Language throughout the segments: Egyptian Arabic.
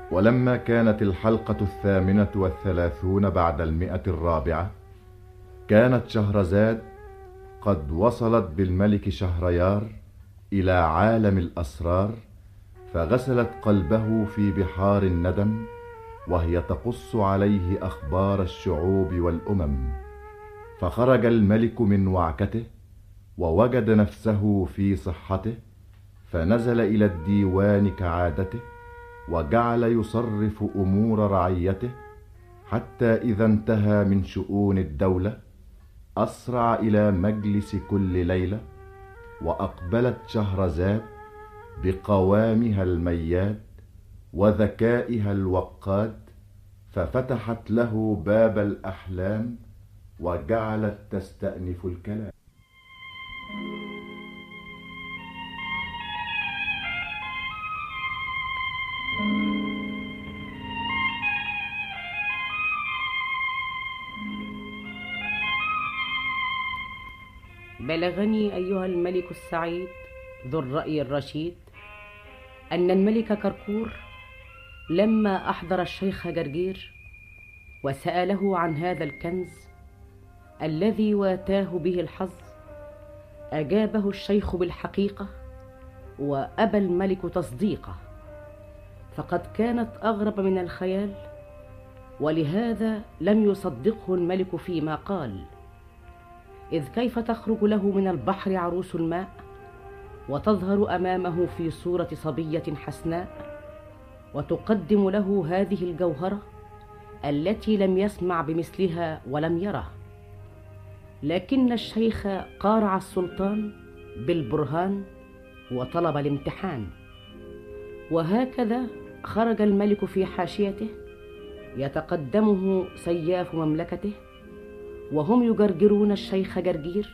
ولما كانت الحلقة الثامنة والثلاثون بعد المئة الرابعة كانت شهرزاد قد وصلت بالملك شهريار إلى عالم الأسرار فغسلت قلبه في بحار الندم وهي تقص عليه أخبار الشعوب والأمم فخرج الملك من وعكته ووجد نفسه في صحته فنزل إلى الديوان كعادته وجعل يصرف امور رعيته حتى اذا انتهى من شؤون الدوله اسرع الى مجلس كل ليله واقبلت شهرزاد بقوامها المياد وذكائها الوقاد ففتحت له باب الاحلام وجعلت تستانف الكلام بلغني أيها الملك السعيد ذو الرأي الرشيد أن الملك كركور لما أحضر الشيخ جرجير وسأله عن هذا الكنز الذي واتاه به الحظ أجابه الشيخ بالحقيقة وأبى الملك تصديقه فقد كانت أغرب من الخيال ولهذا لم يصدقه الملك فيما قال إذ كيف تخرج له من البحر عروس الماء وتظهر أمامه في صورة صبية حسناء وتقدم له هذه الجوهرة التي لم يسمع بمثلها ولم يره لكن الشيخ قارع السلطان بالبرهان وطلب الامتحان وهكذا خرج الملك في حاشيته يتقدمه سياف مملكته وهم يجرجرون الشيخ جرجير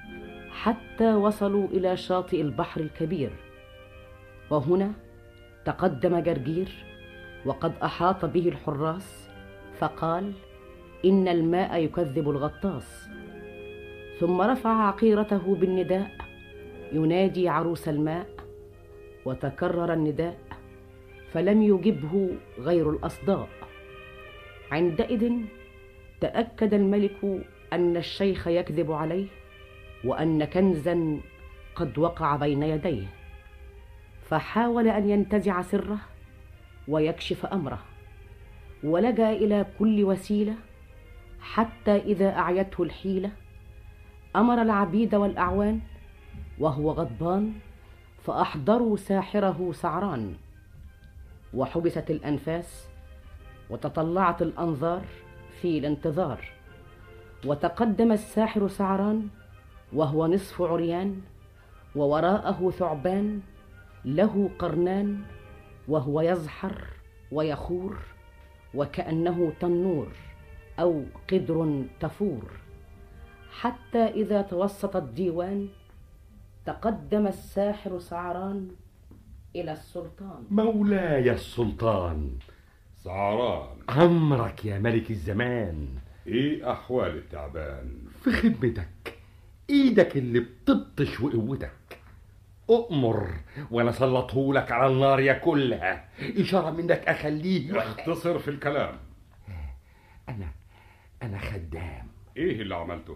حتى وصلوا الى شاطئ البحر الكبير وهنا تقدم جرجير وقد احاط به الحراس فقال ان الماء يكذب الغطاس ثم رفع عقيرته بالنداء ينادي عروس الماء وتكرر النداء فلم يجبه غير الاصداء عندئذ تاكد الملك ان الشيخ يكذب عليه وان كنزا قد وقع بين يديه فحاول ان ينتزع سره ويكشف امره ولجا الى كل وسيله حتى اذا اعيته الحيله امر العبيد والاعوان وهو غضبان فاحضروا ساحره سعران وحبست الانفاس وتطلعت الانظار في الانتظار وتقدم الساحر سعران وهو نصف عريان ووراءه ثعبان له قرنان وهو يزحر ويخور وكانه تنور او قدر تفور حتى اذا توسط الديوان تقدم الساحر سعران الى السلطان مولاي السلطان سعران أمرك يا ملك الزمان ايه احوال التعبان في خدمتك ايدك اللي بتبطش وقوتك أؤمر وانا سلطه لك على النار ياكلها إشارة منك أخليه اختصر في الكلام أنا أنا خدام ايه اللي عملته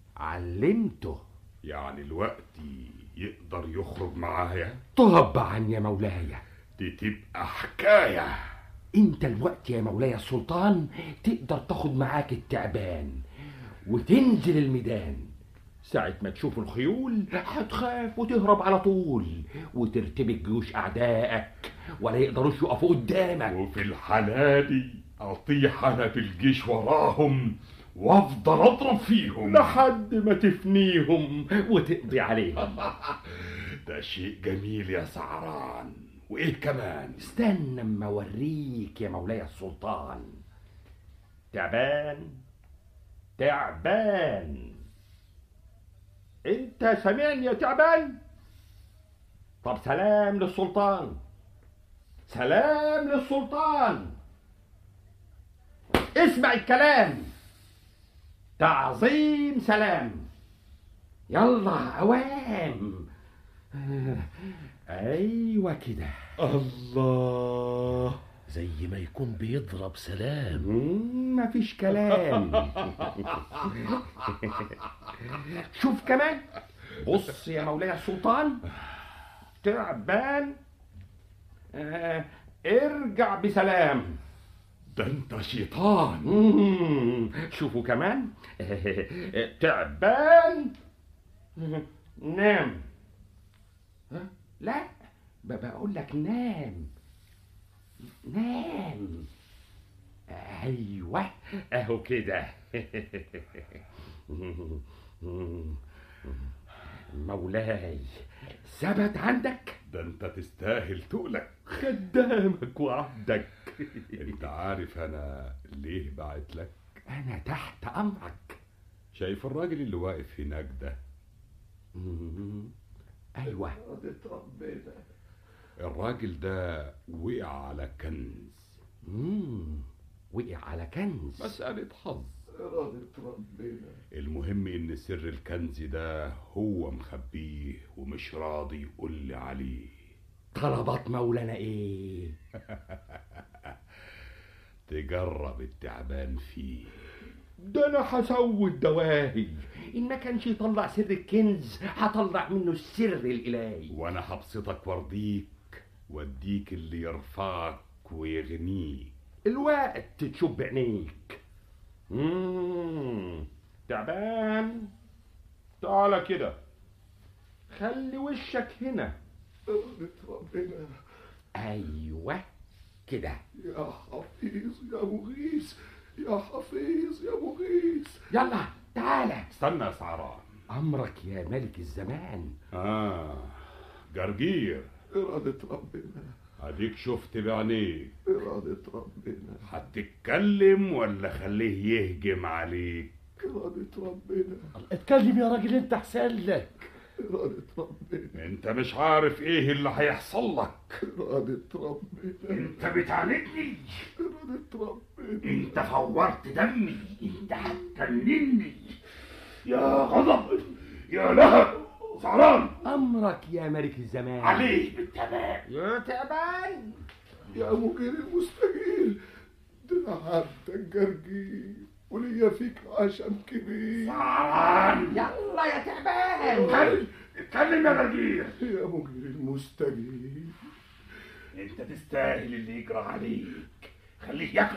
علمته يعني الوقت يقدر يخرج معايا طبعا يا مولاي دي تبقى حكايه انت الوقت يا مولاي السلطان تقدر تاخد معاك التعبان وتنزل الميدان ساعة ما تشوف الخيول هتخاف وتهرب على طول وترتبك جيوش أعدائك ولا يقدروش يقفوا قدامك وفي الحالة دي اطيح انا في الجيش وراهم وافضل اضرب فيهم لحد ما تفنيهم وتقضي عليهم ده شيء جميل يا سعران وايه كمان استنى اما اوريك يا مولاي السلطان تعبان تعبان انت سامعني يا تعبان طب سلام للسلطان سلام للسلطان اسمع الكلام تعظيم سلام يلا اوام ايوه كده الله زي ما يكون بيضرب سلام مم، مفيش كلام شوف كمان بص يا مولاي السلطان تعبان آه ارجع بسلام ده انت شيطان مم، شوفوا كمان تعبان نام ها؟ لا ب- بقول لك نام نام ايوه اهو كده مولاي ثبت عندك ده انت تستاهل تقلك خدامك وعبدك انت عارف انا ليه بعت لك انا تحت امرك شايف الراجل اللي واقف هناك ده مم. ايوه الراجل ده وقع على كنز مم. وقع على كنز مسألة حظ المهم ان سر الكنز ده هو مخبيه ومش راضي يقول لي عليه طلبات مولانا ايه تجرب التعبان فيه ده انا هسوي الدواهي ان ما كانش يطلع سر الكنز هطلع منه السر الالهي وانا هبسطك وارضيك واديك اللي يرفعك ويغنيك الوقت تشوف بعينيك مم. تعبان تعالى كده خلي وشك هنا ايوه كده يا حفيظ يا مغيث يا حفيظ يا مغيث يلا تعالى استنى يا سعران امرك يا ملك الزمان اه جرجير إرادة ربنا اديك شفت بعينيك إرادة ربنا هتتكلم ولا خليه يهجم عليك إرادة ربنا اتكلم يا راجل انت احسن لك إرادة ربنا انت مش عارف ايه اللي هيحصل لك إرادة ربنا انت بتعاندني إرادة ربنا انت فورت دمي انت هتكلمني يا غضب يا لهب سعران امرك يا ملك الزمان عليه بالتمام يا تعبان يا مجير المستجيل ده عبدك جرجير وليا فيك عشم كبير سعران يلا يا تعبان اتكلم اتكلم يا جرجير يا مجير المستجيل انت تستاهل اللي يجرى عليك خليه ياكل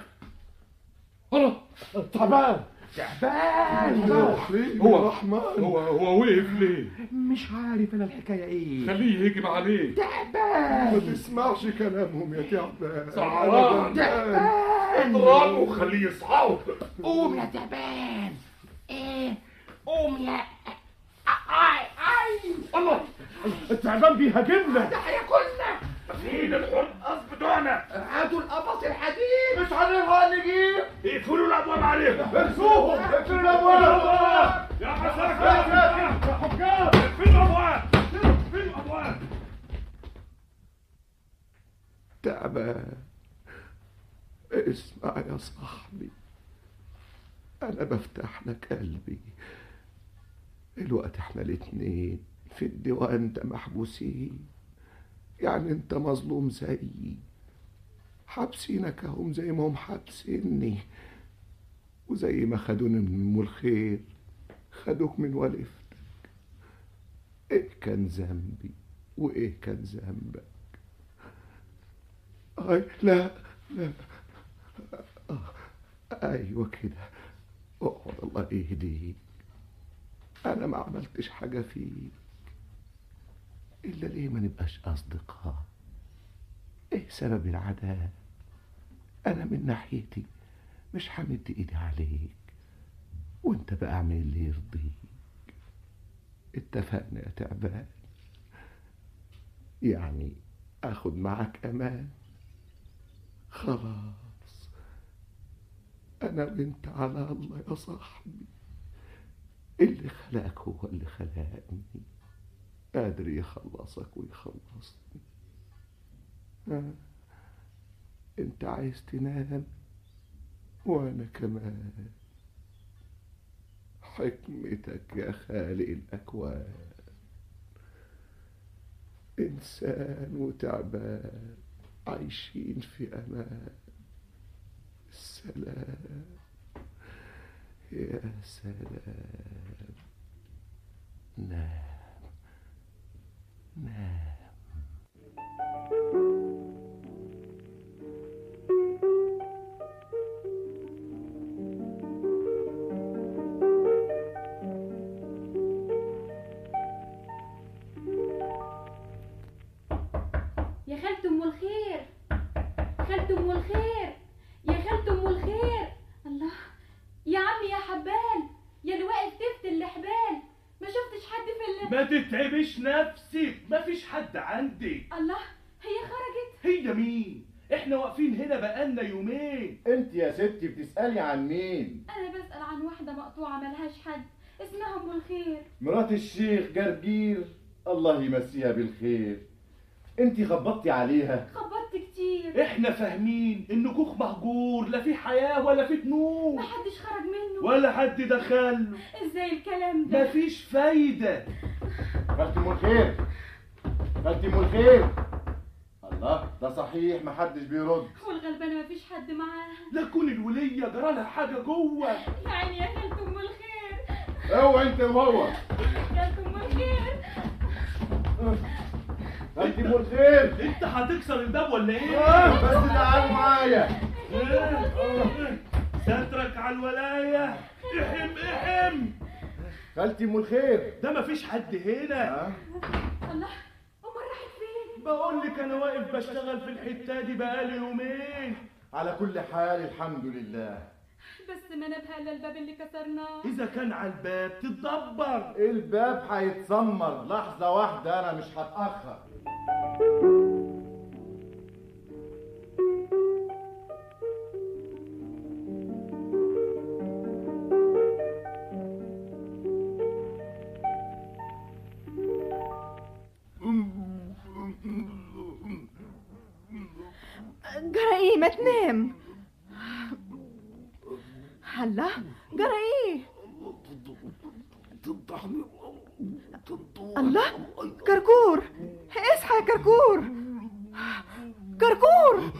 تعبان تعبان يا رحيم هو- يا رحمن هو هو وقف ليه مش عارف انا الحكايه ايه خليه يهجم عليه ما تعبان تسمعش كلامهم يا تعبان سعران. أنا غلبان. اضربه وخليه يصحى قوم يا تعبان ايه قوم يا اي اي الله التعبان بيهاجمنا ده هياكلنا فين الحرقص بتوعنا هاتوا القفص الحديد مش هنلحق نجيب اقفلوا الابواب عليهم ارسوهم اقفلوا الابواب يا مساكين يا حكام اقفلوا الابواب اقفلوا الابواب تعبان اسمع يا صاحبي انا بفتح لك قلبي الوقت احنا الاتنين في الديوان ده محبوسين يعني انت مظلوم زيي حابسينك اهم زي ما هم حابسيني وزي ما خدوني من ام الخير خدوك من والفتك ايه كان ذنبي وايه كان ذنبك أي لا لا آه، أيوة كده اقعد الله يهديك أنا ما عملتش حاجة فيك إلا ليه ما نبقاش أصدقاء إيه سبب العداء أنا من ناحيتي مش همد إيدي عليك وأنت بقى اعمل اللي يرضيك اتفقنا يا تعبان يعني اخد معاك امان خلاص انا وانت على الله يا صاحبي اللي خلقك هو اللي خلقني قادر يخلصك ويخلصني ها انت عايز تنام وانا كمان حكمتك يا خالق الاكوان انسان وتعبان عايشين في أمان السلام يا سلام نام نام يا خالة ام الخير خالة ام الخير يا خالة ام الخير الله يا عمي يا حبال يا اللي واقف تفت الحبال ما شفتش حد في ال ما تتعبش نفسك مفيش حد عندك الله هي خرجت هي مين احنا واقفين هنا بقالنا يومين انت يا ستي بتسألي عن مين انا بسأل عن واحدة مقطوعة ملهاش حد اسمها ام الخير مرات الشيخ جرجير الله يمسيها بالخير انت خبطتي عليها خبطت كتير احنا فاهمين ان كوخ مهجور لا في حياة ولا في نور محدش خرج منه ولا حد دخله ازاي الكلام ده مفيش فايدة خالتي ام الخير خالتي ام الخير الله ده صحيح محدش بيرد والغلبانة مفيش حد معاها لا تكون الولية جرالها حاجة جوه يا عيني يا خالة ام الخير اوعى انت وهو خالة ام الخير خالتي ام الخير انت هتكسر الباب ولا ايه؟ آه، بس تعالوا معايا إيه؟ سترك على الولاية احم احم خالتي ام الخير ده مفيش حد هنا ها؟ الله امال راحت فين بقول لك انا واقف بشتغل في الحتة دي بقالي يومين على كل حال الحمد لله بس ما نبهى الا الباب اللي كسرناه اذا كان على الباب تتدبر الباب هيتسمر لحظة واحدة أنا مش هتأخر جرى ايه ما تنام هلا جرى ايه الله كركور اصحى يا كركور كركور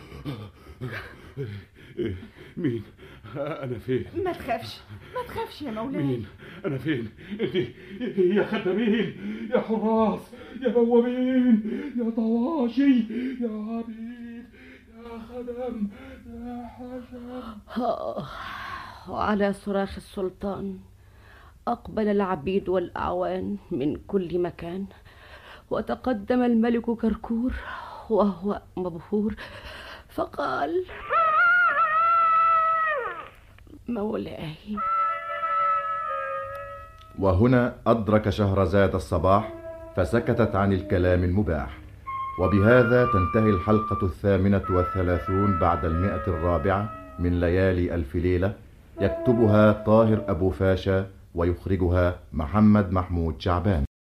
مين انا فين ما تخافش ما تخافش يا مولاي مين انا فين انت يا خدامين يا حراس يا بوابين يا طواشي يا عبيد يا خدم يا حشم آه، وعلى صراخ السلطان أقبل العبيد والأعوان من كل مكان وتقدم الملك كركور وهو مبهور فقال مولاي وهنا أدرك شهرزاد الصباح فسكتت عن الكلام المباح وبهذا تنتهي الحلقة الثامنة والثلاثون بعد المئة الرابعة من ليالي ألف ليلة يكتبها طاهر أبو فاشا ويخرجها محمد محمود شعبان